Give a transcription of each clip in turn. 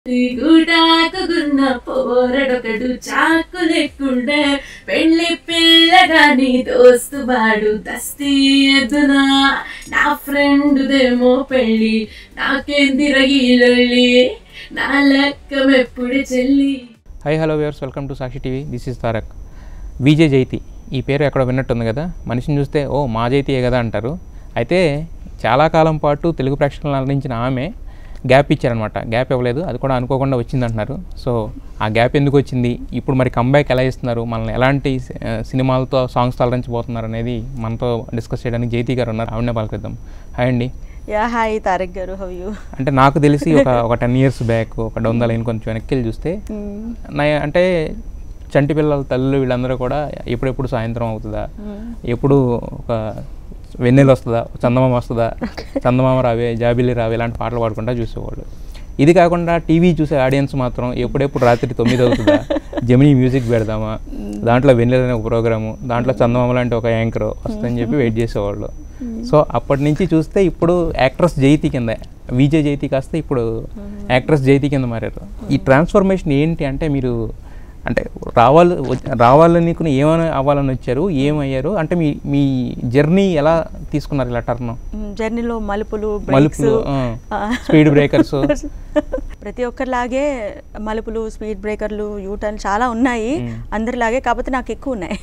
గూటాకున్న పోరడొకడు చాకు లేకుండే పెళ్లి పిల్లగాని దోస్తువాడు దస్తీ ఎద్దునా నా ఫ్రెండ్దేమో పెళ్ళి నాకేంది రగిలొల్లి నా లెక్కమెప్పుడు చెల్లి hi hello viewers welcome to Sakshi TV this is Tarak Vijay Jaithi ఈ పేరు ఎక్కడో విన్నట్టుంది కదా మనిషిని చూస్తే ఓ మా జైతియే కదా అంటారు అయితే చాలా కాలం పాటు తెలుగు ప్రేక్షకులను అలరించిన ఆమె గ్యాప్ ఇచ్చారనమాట గ్యాప్ ఇవ్వలేదు అది కూడా అనుకోకుండా వచ్చింది అంటున్నారు సో ఆ గ్యాప్ ఎందుకు వచ్చింది ఇప్పుడు మరి కంబ్యాక్ ఎలా ఇస్తున్నారు మనల్ని ఎలాంటి ఆ, సినిమాలతో సాంగ్స్ అలరించబోతున్నారు అనేది మనతో డిస్కస్ చేయడానికి జైతి గారు ఉన్నారు ఆవిడనే పలకరిద్దాం హాయ్ అండి యా హాయ్ తారక్ గారు హవ్ యూ అంటే నాకు తెలిసి ఒక ఒక టెన్ ఇయర్స్ బ్యాక్ ఒక డొంద లైన్ కొంచెం వెనక్కి వెళ్ళి చూస్తే నా అంటే చంటి పిల్లల తల్లులు వీళ్ళందరూ కూడా ఎప్పుడెప్పుడు సాయంత్రం అవుతుందా ఎప్పుడు ఒక వెన్నెల వస్తుందా చందమామ వస్తుందా చందమామ రావే జాబిల్లి రావే ఇలాంటి పాటలు పాడుకుంటా చూసేవాళ్ళు ఇది కాకుండా టీవీ చూసే ఆడియన్స్ మాత్రం ఎప్పుడెప్పుడు రాత్రి తొమ్మిది అవుతుందా జమినీ మ్యూజిక్ పెడదామా దాంట్లో వెన్నెల అనే ఒక ప్రోగ్రాము దాంట్లో చందమామ లాంటి ఒక యాంకర్ వస్తుందని చెప్పి వెయిట్ చేసేవాళ్ళు సో అప్పటి నుంచి చూస్తే ఇప్పుడు యాక్ట్రెస్ జైతి కింద విజయ్ జైతి కాస్త ఇప్పుడు యాక్ట్రెస్ జైతి కింద మారారు ఈ ట్రాన్స్ఫర్మేషన్ ఏంటి అంటే మీరు అంటే రావాలి వచ్చ- రావాలని కొన్ని ఏమని అవ్వాలని వచ్చారు ఏమయ్యారు అంటే మీ మీ జర్నీ ఎలా తీసుకున్నారు ఇలా టర్న్ జర్నీలో మలుపులు బ్రేక్స్ మలుపులు స్పీడ్ బ్రేకర్స్ ప్రతి ఒక్కరిలాగే మలుపులు స్పీడ్ బ్రేకర్లు యూటర్న్ చాలా ఉన్నాయి అందరిలాగే కాకపోతే నాకు ఎక్కువ ఉన్నాయి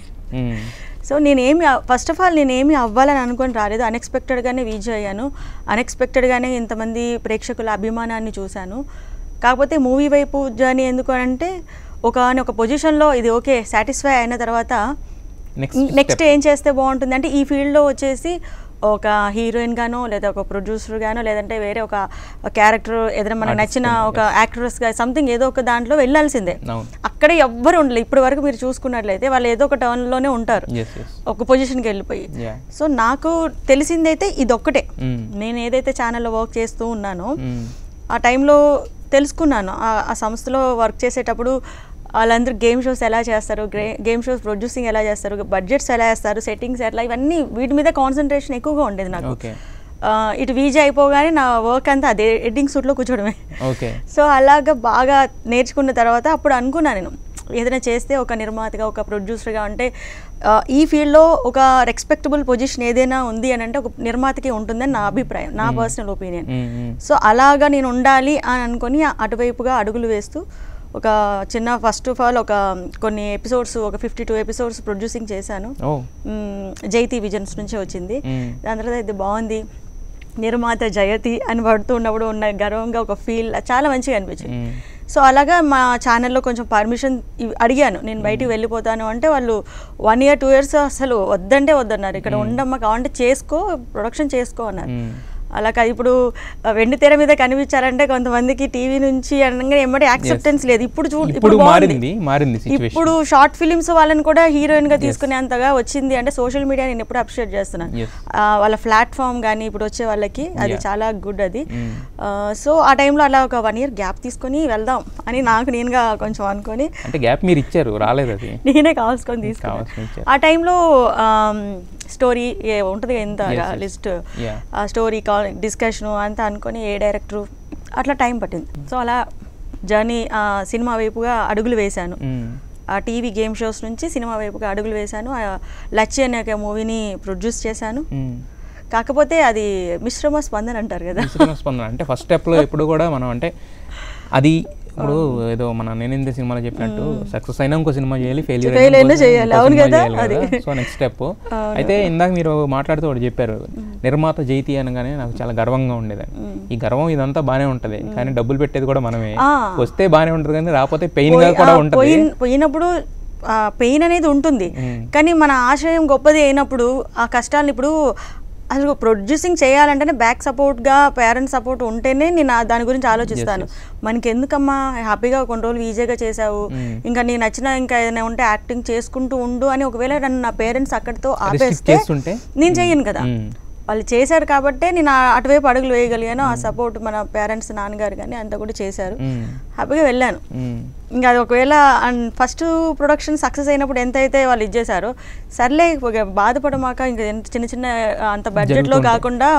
సో నేనేమి ఫస్ట్ ఆఫ్ ఆల్ నేనేమి అవ్వాలని అనుకొని రాలేదు అన్ఎక్స్పెక్టెడ్గానే వీజ్ అయ్యాను అన్ఎక్స్పెక్టెడ్గానే ఇంతమంది ప్రేక్షకుల అభిమానాన్ని చూశాను కాకపోతే మూవీ వైపు జర్నీ ఎందుకు అంటే ఒక ఒక పొజిషన్లో ఇది ఓకే సాటిస్ఫై అయిన తర్వాత నెక్స్ట్ నెక్స్ట్ ఏం చేస్తే బాగుంటుంది అంటే ఈ ఫీల్డ్లో వచ్చేసి ఒక హీరోయిన్ గానో లేదా ఒక ప్రొడ్యూసర్ గానో లేదంటే వేరే ఒక క్యారెక్టర్ ఏదైనా మనకు Artist నచ్చిన గానో, ఒక యాక్ట్రెస్ గా సంథింగ్ ఏదో ఒక దాంట్లో వెళ్ళాల్సిందే అవును అక్కడ ఎవ్వరు ఉండలేదు ఇప్పటి వరకు మీరు చూసుకున్నట్లయితే వాళ్ళు ఏదో ఒక టర్న్ లోనే ఉంటారు ఎస్ ఎస్ ఒక పొజిషన్కి వెళ్ళిపోయి యా సో నాకు తెలిసిందైతే ఇదొక్కటే నేను ఏదైతే ఛానల్లో వర్క్ చేస్తూ ఉన్నానో ఆ టైంలో తెలుసుకున్నాను ఆ- ఆ సంస్థలో వర్క్ చేసేటప్పుడు వాళ్ళందరూ గేమ్ షోస్ ఎలా చేస్తారు గేమ్ షోస్ ప్రొడ్యూసింగ్ ఎలా చేస్తారు బడ్జెట్స్ ఎలా చేస్తారు సెట్టింగ్స్ ఎట్లా ఇవన్నీ వీటి మీద కాన్సన్ట్రేషన్ ఎక్కువగా ఉండేది నాకు ఓకే ఆ, ఇటు వీజీ అయిపోగానే నా వర్క్ అంతా అదే ఎడ్డింగ్ సూట్లో కూర్చోవడమే ఓకే సో అలాగా బాగా నేర్చుకున్న తర్వాత అప్పుడు అనుకున్నాను నేను ఏదైనా చేస్తే ఒక నిర్మాతగా ఒక ప్రొడ్యూసర్గా అంటే ఆ, ఈ ఫీల్డ్లో ఒక రెస్పెక్టబుల్ పొజిషన్ ఏదైనా ఉంది అని అంటే ఒక నిర్మాతకి ఉంటుందని నా అభిప్రాయం నా పర్సనల్ ఒపీనియన్ సో అలాగా నేను ఉండాలి అని అనుకొని అటువైపుగా అడుగులు వేస్తూ ఒక చిన్న ఫస్ట్ ఆఫ్ ఆల్ ఒక కొన్ని ఎపిసోడ్స్ ఒక ఫిఫ్టీ టూ ఎపిసోడ్స్ ప్రొడ్యూసింగ్ చేశాను ఓ మ్మ్, జైతి విజన్స్ నుంచే వచ్చింది మ్మ్. దాని తర్వాత ఇది బాగుంది నిర్మాత జయతి అని పడుతూ ఉన్నప్పుడు ఉన్న గర్వంగా ఒక ఫీల్ చాలా మంచిగా అనిపించింది మ్మ్. సో అలాగా మా ఛానల్లో కొంచెం పర్మిషన్ అడిగాను నేను బయటికి వెళ్ళిపోతాను అంటే వాళ్ళు వన్ ఇయర్ టూ ఇయర్స్ అసలు వద్దంటే వద్దన్నారు ఇక్కడ ఉండమ్మా కావాలంటే చేసుకో ప్రొడక్షన్ చేసుకో అన్నారు మ్మ్. అలా కాదు ఇప్పుడు ఆ, వెండి తెర మీద కనిపించాలంటే కొంతమందికి టీవీ నుంచి అనగానే ఎమ్మడే యాక్సెప్టెన్స్ లేదు ఇప్పుడు చూ ఇప్పుడు బాగుంది. మారింది మారింది సిచ్యువేషన్ ఇప్పుడు షార్ట్ ఫిలిమ్స్ వాళ్ళని కూడా హీరోయిన్ గా తీసుకునేంతగా వచ్చింది అంటే సోషల్ మీడియా నేను ఎప్పుడు అప్రిషియేట్ చేస్తున్నాను Yes. ఆ, వాళ్ళ ప్లాట్ఫామ్ కానీ ఇప్పుడు వచ్చే వాళ్ళకి అది Yeah. చాలా గుడ్ అది Mm. సో ఆ టైంలో అలా ఒక వన్ ఇయర్ గ్యాప్ తీసుకొని వెళ్దాం అని నాకు నేనుగా కొంచెం అనుకొని అంటే గ్యాప్ మీరు ఇచ్చారు రాలేదు అది నేనే కావాల్సుకొని తీసుకున్నాను కావాల్సుకొని ఇచ్చారు. ఆ టైంలో స్టోరీ ఉంటుంది కదా ఇంత Yes, yes. List Yeah. ఆ స్టోరీ డిస్కషను అంతా అనుకొని ఏ డైరెక్టరు అట్లా టైం పట్టింది సో అలా జర్నీ సినిమా వైపుగా అడుగులు వేశాను మ్మ్. ఆ టీవీ గేమ్ షోస్ నుంచి సినిమా వైపుగా అడుగులు వేశాను ఆ లచ్చి అనే ఒక మూవీని ప్రొడ్యూస్ చేశాను మ్మ్. కాకపోతే అది మిశ్రమ స్పందన అంటారు కదా విసుగున స్పందన అంటే ఫస్ట్ స్టెప్లో ఎప్పుడు కూడా మనం అంటే అది ఇప్పుడు ఏదో మన నేనిందే సినిమాలో చెప్పినట్టు సక్సెస్ అయినా ఇంకో సినిమా చేయాలి ఫెయిల్యూర్ Fail అయినా చేయాలి, అవును కదా, అది. సో నెక్స్ట్ స్టెప్ అయితే ఇందాక మీరు మాట్లాడుతూ ఒకటి చెప్పారు నిర్మాత జైతి అనగానే నాకు చాలా గర్వంగా ఉండేది ఈ గర్వం ఇదంతా బానే ఉంటది కానీ డబ్బులు పెట్టేది కూడా మనమే ఆ. వస్తే బానే ఉంటది కానీ రాకపోతే పెయిన్ గా పోయి- కూడా ఆ, ఉంటది పోయిన- పోయినప్పుడు పెయిన్ అనేది ఉంటుంది మ్మ్. కానీ మన ఆశయం గొప్పది అయినప్పుడు ఆ కష్టాలను ఇప్పుడు అసలు ప్రొడ్యూసింగ్ చేయాలంటేనే బ్యాక్ సపోర్ట్గా పేరెంట్స్ సపోర్ట్ ఉంటేనే నేను ఆ- దాని గురించి ఆలోచిస్తాను మనకి ఎందుకమ్మా హ్యాపీగా కొన్ని రోజులు ఈజీగా చేసావు మ్మ్. ఇంకా నీకు నచ్చిన ఇంకా ఏదైనా ఉంటే యాక్టింగ్ చేసుకుంటూ ఉండు అని ఒకవేళ నన్ను నా పేరెంట్స్ అక్కడితో Restrict ఆపేస్తే చేస్తుంటే? నేను చెయ్యను కదా మ్మ్. వాళ్ళు చేశారు కాబట్టే నేను ఆ- అటువైపు అడుగులు వేయగలిగాను ఆ సపోర్ట్ మన పేరెంట్స్ నాన్నగారు కానీ అంతా కూడా చేశారు మ్మ్. హ్యాపీగా వెళ్ళాను మ్మ్. ఇంకా అది ఒకవేళ ఫస్ట్ ప్రొడక్షన్ సక్సెస్ అయినప్పుడు ఎంత అయితే వాళ్ళు ఇచ్చేసారో సర్లే ఒక బాధపడమాక ఇంకా ఎంత చిన్న చిన్న ఆ, అంత బడ్జెట్లో జరుగుతుంటాయి. కాకుండా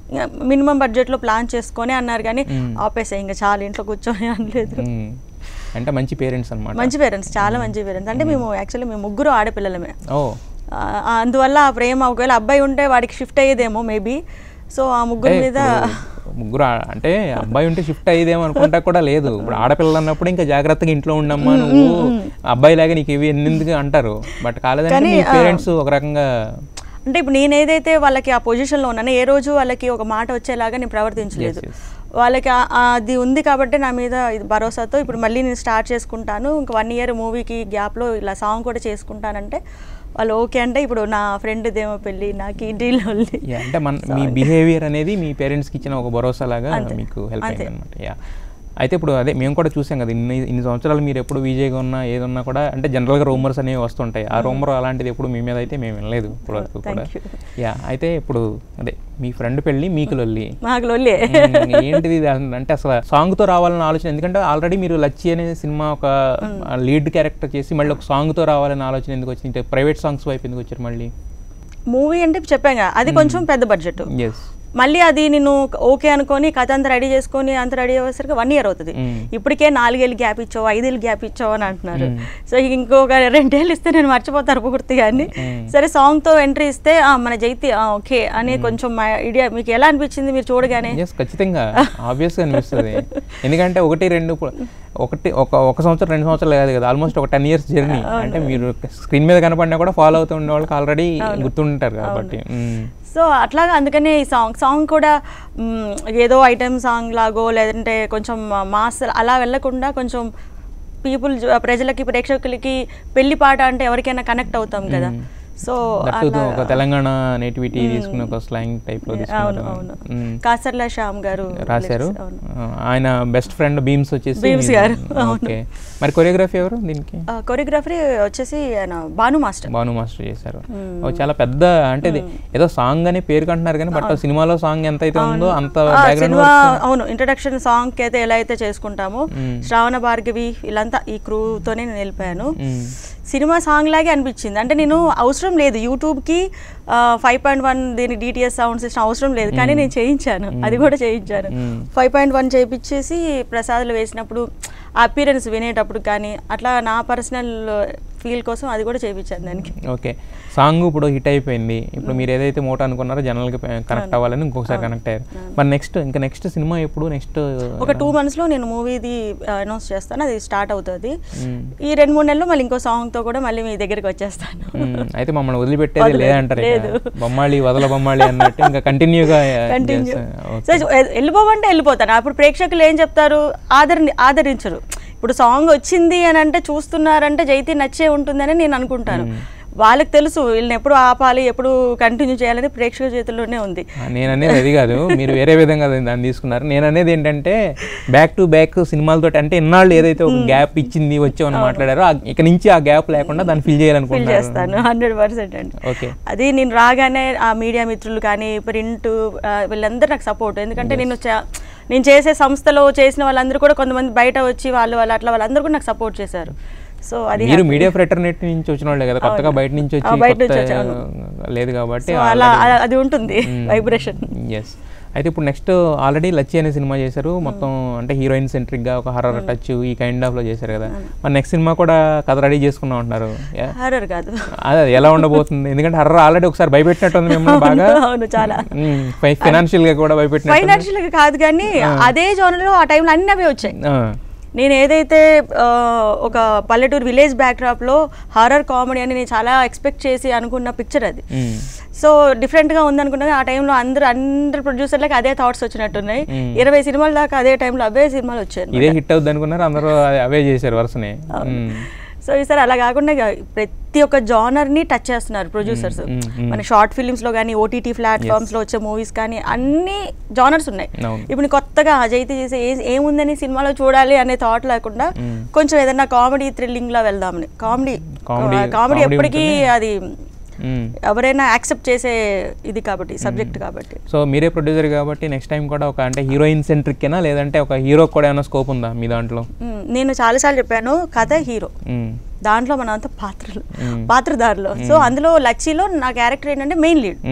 మినిమం బడ్జెట్లో ప్లాన్ చేసుకొని అన్నారు కానీ ఆపేసే ఇంకా చాలా ఇంట్లో కూర్చొని అనలేదు మ్మ్. అంటే మంచి పేరెంట్స్ అనమాట మంచి పేరెంట్స్ చాలా మంచి పేరెంట్స్ అంటే మేము యాక్చువల్లీ మేము ముగ్గురు ఆడపిల్లలమే ఓ ఆ, అందువల్ల ఆ ప్రేమ ఒకవేళ అబ్బాయి ఉంటే వాడికి షిఫ్ట్ అయ్యేదేమో మేబీ సో ఆ ముగ్గురు అంటే మీద ఇప్పుడు ముగ్గురు ఆ- అంటే అబ్బాయి ఉంటే షిఫ్ట్ అయ్యేదేమో అనుకుంటా కూడా లేదు ఇప్పుడు ఆడపిల్లలు అన్నప్పుడు ఇంకా జాగ్రత్తగా ఇంట్లో ఉండమ్మా నువ్వు అబ్బాయి లాగా నీకు ఇవి ఎందుకు అంటారు బట్ కాలేదంటే కానీ, మీ ఆ, పేరెంట్స్ ఒక రకంగా అంటే ఇప్పుడు నేను ఏదైతే వాళ్ళకి ఆ పొజిషన్లో ఉన్నానో ఏ రోజు వాళ్ళకి ఒక మాట వచ్చేలాగా నేను ప్రవర్తించలేదు Yes, yes. వాళ్ళకి ఆ- ఆ అది ఉంది కాబట్టి నా మీద ఇది భరోసాతో ఇప్పుడు మళ్ళీ నేను స్టార్ట్ చేసుకుంటాను ఇంక వన్ ఇయర్ మూవీకి గ్యాప్లో ఇలా సాంగ్ కూడా చేసుకుంటానంటే వాళ్ళు ఓకే అంటే ఇప్పుడు నా ఫ్రెండ్ దేమో పెళ్ళి నాకు ఈ డీల్ ఉంది Yeah, అంటే మన మీ బిహేవియర్ అనేది మీ పేరెంట్స్కి ఇచ్చిన ఒక భరోసా లాగా అంతే. మీకు హెల్ప్ అంతే. అయింది అనమాట యా అయితే ఇప్పుడు అదే మేము కూడా చూసాం కదా ఇన్ని ఇన్ని సంవత్సరాలు మీరు ఎప్పుడు విజయ్గా ఉన్నా ఏదన్నా కూడా అంటే జనరల్గా రూమర్స్ అనేవి వస్తుంటాయి ఆ రూమర్ అలాంటిది ఎప్పుడు మీ మీద అయితే మేము వినలేదు ఇప్పటివరకు కూడా Thank you. యా అయితే ఇప్పుడు అదే మీ ఫ్రెండ్ పెళ్ళి మీకు లొల్లి మాకు లొల్లే మ్మ్, ఏంటిది ఇది అంటే అసలు సాంగ్ తో రావాలన్న ఆలోచన ఎందుకంటే ఆల్రెడీ మీరు లచ్చి అనే సినిమా ఒక లీడ్ క్యారెక్టర్ చేసి మళ్ళీ ఒక సాంగ్ తో రావాలనే ఆలోచన ఎందుకు వచ్చింది ప్రైవేట్ సాంగ్స్ వైపు ఎందుకు వచ్చారు మళ్ళీ మూవీ అంటే చెప్పాం కదా అది కొంచెం పెద్ద బడ్జెట్ ఎస్ మళ్ళీ అది నేను ఓకే అనుకొని కథ అంతా రెడీ చేసుకొని అంత రెడీ అయ్యేసరికి వన్ ఇయర్ అవుతుంది మ్మ్. ఇప్పటికే నాలుగేళ్ళు గ్యాప్ ఇచ్చావు ఐదేళ్ళు గ్యాప్ ఇచ్చావు అని అంటున్నారు సో ఇంకొక రెండేళ్ళు ఇస్తే నేను మర్చిపోతాను పూర్తి కానీ మ్మ్. సరే సాంగ్తో ఎంట్రీ ఇస్తే ఆ, మన జైతి ఆ, ఓకే అని కొంచెం ఐడియా మీకు ఎలా అనిపించింది మీరు చూడగానే ఎస్ ఖచ్చితంగా ఆబ్వియస్గా అనిపిస్తుంది ఎందుకంటే ఒకటి రెండు పు- ఒకటి ఒక ఒక సంవత్సరం రెండు సంవత్సరాలు కాదు కదా ఆల్మోస్ట్ ఒక టెన్ ఇయర్స్ జర్నీ అంటే మీరు స్క్రీన్ మీద కనపడినా కూడా ఫాలో అవుతూ ఉండే వాళ్ళకి ఆల్రెడీ గుర్తుంటారు కాబట్టి మ్మ్. సో అట్లాగా అందుకనే ఈ సాంగ్ సాంగ్ కూడా మ్, ఏదో ఐటెం సాంగ్ లాగో లేదంటే కొంచెం మాస్ అలా వెళ్ళకుండా కొంచెం పీపుల్ ప్రజలకి ప్రేక్షకులకి పెళ్లి పాట అంటే ఎవరికైనా కనెక్ట్ అవుతాం కదా సో That too ఒక తెలంగాణ నేటివిటీ తీసుకున్న ఒక స్లాంగ్ టైప్ లో అవును తీసుకున్నారు అవును మ్మ్. కాసర్ల శ్యామ్ గారు రాశారు lyrics, అవును. ఆ, ఆయన బెస్ట్ ఫ్రెండ్ బీమ్స్ వచ్చేసి Beams మీరు- గారు, ఓకే మరి కొరియోగ్రఫీ ఎవరు దీనికి కొరియోగ్రఫీ వచ్చేసి ఆయన భాను మాస్టర్ భాను మాస్టర్ చేశారు ఓ చాలా పెద్ద అంటే ఇది ఏదో సాంగ్ అని పేరు కంటున్నారు కానీ బట్ సినిమాలో సాంగ్ ఎంత అయితే ఉందో అంత ఆ, బ్యాక్గ్రౌండ్ సినిమా అవును ఇంట్రడక్షన్ సాంగ్ కి అయితే ఎలా అయితే చేసుకుంటామో శ్రావణ భార్గవి వీళ్ళంతా ఈ క్రూతోనే నేను వెళ్ళిపోయాను సినిమా సాంగ్ లాగే అనిపించింది అంటే నేను అవసరం లేదు యూట్యూబ్కి ఫైవ్ పాయింట్ వన్ దీని డిటిఎస్ సౌండ్ సిస్టమ్ అవసరం లేదు కానీ నేను చేయించాను అది కూడా చేయించాను మ్మ్. ఫైవ్ పాయింట్ వన్ చేయించేసి ప్రసాద్లు వేసినప్పుడు అపీరెన్స్ వినేటప్పుడు కానీ అట్లా నా పర్సనల్ ఫీల్ కోసం అది కూడా చేయించాను దానికి ఓకే సాంగ్ ఇప్పుడు హిట్ అయిపోయింది ఇప్పుడు మీరు ఏదైతే మోట అనుకున్నారో జనరల్గా కనెక్ట్ అవ్వాలని ఇంకొకసారి కనెక్ట్ అయ్యారు మరి నెక్స్ట్ ఇంకా నెక్స్ట్ సినిమా ఎప్పుడు నెక్స్ట్ ఒక టూ మంత్స్లో నేను మూవీది అనౌన్స్ చేస్తాను అది స్టార్ట్ అవుతుంది ఈ రెండు మూడు నెలలు మళ్ళీ ఇంకో సాంగ్తో కూడా మళ్ళీ మీ దగ్గరికి వచ్చేస్తాను అయితే మమ్మల్ని వదిలిపెట్టేది వదిలేదు, లేదంటారు ఇక. లేదు. బొమ్మాళి వదల బొమ్మాళి అన్నట్టు ఇంకా కంటిన్యూగా కంటిన్యూ సో వెళ్ళిపోమంటే వెళ్ళిపోతాను అప్పుడు ప్రేక్షకులు ఏం చెప్తారు ఆదరి ఆదరించరు ఇప్పుడు సాంగ్ వచ్చింది అని అంటే చూస్తున్నారంటే జైతి నచ్చే ఉంటుందని నేను అనుకుంటాను వాళ్ళకి తెలుసు వీళ్ళని ఎప్పుడు ఆపాలి ఎప్పుడు కంటిన్యూ చేయాలని ప్రేక్షకుల చేతుల్లోనే ఉంది నేను అనేది అది కాదు మీరు వేరే విధంగా దాన్ని దాన్ని తీసుకున్నారు నేను అనేది ఏంటంటే బ్యాక్ టు బ్యాక్ సినిమాలతో అంటే ఇన్నాళ్ళు ఏదైతే ఒక గ్యాప్ ఇచ్చింది వచ్చామని మాట్లాడారో ఆ- ఇక నుంచి ఆ గ్యాప్ లేకుండా దాన్ని ఫిల్ ఫీల్ చేయాలనుకుంటున్నారు చేస్తాను హండ్రెడ్ పర్సెంట్ అండి ఓకే అది నేను రాగానే ఆ మీడియా మిత్రులు కానీ ప్రింట్ వీళ్ళందరూ నాకు సపోర్ట్ ఎందుకంటే నేను చా- నేను చేసే సంస్థలో చేసిన వాళ్ళందరూ కూడా కొంతమంది బయట వచ్చి వాళ్ళు వాళ్ళు అట్లా వాళ్ళందరూ కూడా నాకు సపోర్ట్ చేశారు సో అది మీరు మీడియా ఫ్రెటర్నెట్ నుంచి వచ్చిన వాళ్ళే కదా కొత్తగా బయట నుంచి ఆ, బయట వచ్చి నుంచి కొత్త వచ్చాను. లేదు కాబట్టి సో అలా అలా- అది ఉంటుంది వైబ్రేషన్ ఎస్ అయితే ఇప్పుడు నెక్స్ట్ ఆల్రెడీ లచ్చి అనే సినిమా చేశారు మొత్తం అంటే హీరోయిన్ సెంట్రిక్ గా ఒక హర్రర్ టచ్ ఈ కైండ్ ఆఫ్ లో చేశారు కదా మరి నెక్స్ట్ సినిమా కూడా కథ రెడీ చేసుకున్నాం అంటున్నారు Yeah. హర్రర్ కాదు అదే అది ఎలా ఉండబోతుంది ఎందుకంటే హర్రర్ ఆల్రెడీ ఒకసారి భయపెట్టినట్టుంది మిమ్మల్ని బాగా అవును చాలా ఫైనాన్షియల్ గా కూడా భయపెట్టినట్టు ఫైనాన్షియల్ కాదు కానీ అదే జోన్లో ఆ టైంలో అన్నీ అవే వచ్చాయి ఆ, నేను ఏదైతే ఆ, ఒక పల్లెటూరు విలేజ్ బ్యాక్డ్రాప్లో హారర్ కామెడీ అని నేను చాలా ఎక్స్పెక్ట్ చేసి అనుకున్న పిక్చర్ అది ఉమ్, సో డిఫరెంట్గా ఉందనుకున్నా ఆ టైంలో అందరు అందరు ప్రొడ్యూసర్లకు అదే థాట్స్ వచ్చినట్టున్నాయి మ్మ్. ఇరవై సినిమాల దాకా అదే టైంలో అవే సినిమాలు వచ్చాయి ఇదే హిట్ అవుద్ది అనుకున్నారు అందరూ అదే- అవే చేశారు వరుసనే ఉమ్, సో ఈసారి అలా కాకుండా ఇక ప్రతి ఒక్క జానర్ని టచ్ చేస్తున్నారు ప్రొడ్యూసర్స్ మ్మ్, మ్మ్. మన షార్ట్ ఫిలిమ్స్లో కానీ ఓటీటీ ప్లాట్ఫామ్స్లో వచ్చే మూవీస్ కానీ అన్ని జానర్స్ ఉన్నాయి అవును. ఇప్పుడు కొత్తగా అజయ్ చేసే ఏ ఏముందని సినిమాలో చూడాలి అనే థాట్ లేకుండా మ్మ్. కొంచెం ఏదైనా కామెడీ థ్రిల్లింగ్లా వెళ్దామని కామెడీ Comedy- కామెడీ comedy ఎప్పటికీ అది ఉమ్. ఎవరైనా యాక్సెప్ట్ చేసే ఇది కాబట్టి సబ్జెక్ట్ కాబట్టి సో మీరే ప్రొడ్యూసర్ కాబట్టి నెక్స్ట్ టైం కూడా ఒక అంటే హీరోయిన్ సెంట్రిక్కేనా లేదంటే ఒక హీరో కూడా ఏమైనా స్కోప్ ఉందా మీ దాంట్లో మ్మ్. నేను చాలాసార్లు చెప్పాను కథ హీరో ఉమ్, దాంట్లో మనం అంతా పాత్రలు మ్మ్. పాత్రధారులు సో అందులో లచ్చిలో నా క్యారెక్టర్ ఏంటంటే మెయిన్ లీడ్ ఉమ్,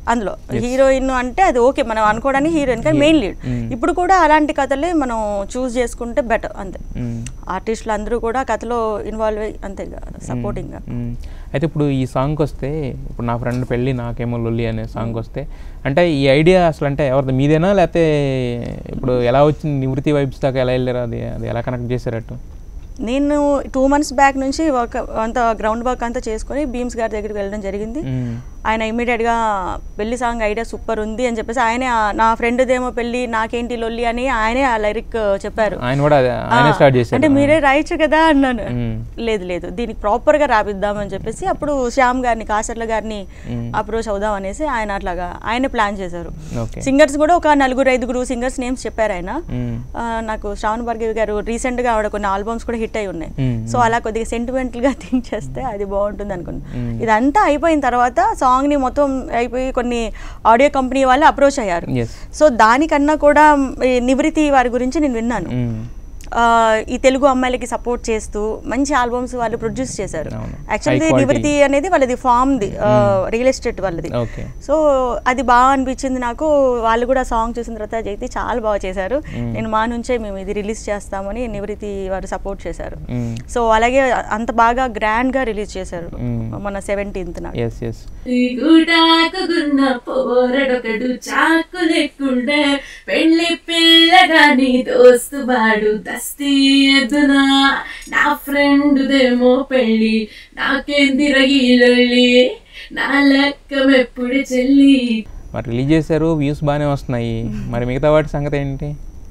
అందులో హీరోయిన్ అంటే అది ఓకే మనం అనుకోవడానికి హీరోయిన్ కానీ మెయిన్ లీడ్ ఇప్పుడు కూడా అలాంటి కథలే మనం చూస్ చేసుకుంటే బెటర్ అంతే మ్మ్. ఆర్టిస్టులు అందరూ కూడా కథలో ఇన్వాల్వ్ అయ్యి అంతే సపోర్టింగ్గా మ్మ్. అయితే ఇప్పుడు ఈ సాంగ్ వస్తే ఇప్పుడు నా ఫ్రెండ్ పెళ్ళి నాకేమో లొల్లి అనే సాంగ్ వస్తే అంటే ఈ ఐడియా అసలు అంటే ఎవరిది మీదేనా లేకపోతే ఇప్పుడు ఎలా వచ్చింది నివృత్తి వైబ్స్ దాకా ఎలా వెళ్ళారు అది అది ఎలా కనెక్ట్ చేశారట్టు నేను టూ మంత్స్ బ్యాక్ నుంచి వర్క్ అంత గ్రౌండ్ వర్క్ అంతా చేసుకొని బీమ్స్ గారి దగ్గరికి వెళ్ళడం జరిగింది మ్మ్. ఆయన ఇమీడియట్గా పెళ్లి సాంగ్ ఐడియా సూపర్ ఉంది అని చెప్పేసి ఆయనే ఆ- నా ఫ్రెండ్దేమో పెళ్ళి నాకేంటి లొల్లి అని ఆయనే ఆ లిరిక్ చెప్పారు ఆయన కూడా అదే- ఆయనే ఆ, స్టార్ట్ చేశారు అంటే మీరే రాయొచ్చు కదా అన్నాను మ్మ్. లేదు లేదు దీనికి ప్రాపర్గా రాపిద్దామని చెప్పేసి అప్పుడు శ్యామ్ గారిని కాసర్ల గారిని మ్మ్. అప్రోచ్ అవుదాం అనేసి ఆయన అట్లాగా ఆయన ప్లాన్ చేశారు ఓకే సింగర్స్ కూడా ఒక నలుగురు ఐదుగురు సింగర్స్ నేమ్స్ చెప్పారు ఆయన మ్మ్. ఆ, నాకు శ్రావణ్ భార్గవి గారు రీసెంట్గా ఆవిడ కొన్ని ఆల్బమ్స్ కూడా హిట్ అయి ఉన్నాయి మ్మ్. సో అలా కొద్దిగా సెంటిమెంటల్గా థింక్ చేస్తే అది బాగుంటుంది అనుకున్నాను మ్మ్. ఇదంతా అయిపోయిన తర్వాత సాంగ్ని మొత్తం అయిపోయి కొన్ని ఆడియో కంపెనీ వాళ్ళు అప్రోచ్ అయ్యారు ఎస్ సో దానికన్నా కూడా ఈ నివృత్తి వారి గురించి నేను విన్నాను ఆ, ఈ తెలుగు అమ్మాయిలకి సపోర్ట్ చేస్తూ మంచి ఆల్బమ్స్ వాళ్ళు ప్రొడ్యూస్ చేశారు అవును. Actually High quality. నివృత్తి అనేది వాళ్ళది ఫామ్ది రియల్ ఎస్టేట్ వాళ్ళది ఓకే సో అది బాగా అనిపించింది నాకు వాళ్ళు కూడా సాంగ్ చూసిన తర్వాత జైతి చాలా బాగా చేశారు నేను మా నుంచే మేము ఇది రిలీజ్ చేస్తామని నివృత్తి వారు సపోర్ట్ చేశారు సో అలాగే అంత బాగా గ్రాండ్ గా రిలీజ్ చేశారు Mm. మన సెవెంటీన్త్ ఎస్ ఎస్ ఈ గూటాకున్న పోరడొకడు చాకు లేకుండే పెళ్లి పిల్లగాని దోస్తు వాడు దస్తీ ఎద్దునా నా ఫ్రెండ్ దేమో పెళ్ళి నాకేంది రగిలొల్లి నా లెక్కమెప్పుడు చెల్లి మరి రిలీజ్ చేశారు వ్యూస్ బాగానే వస్తున్నాయి మరి మిగతా వాటి సంగతి ఏంటి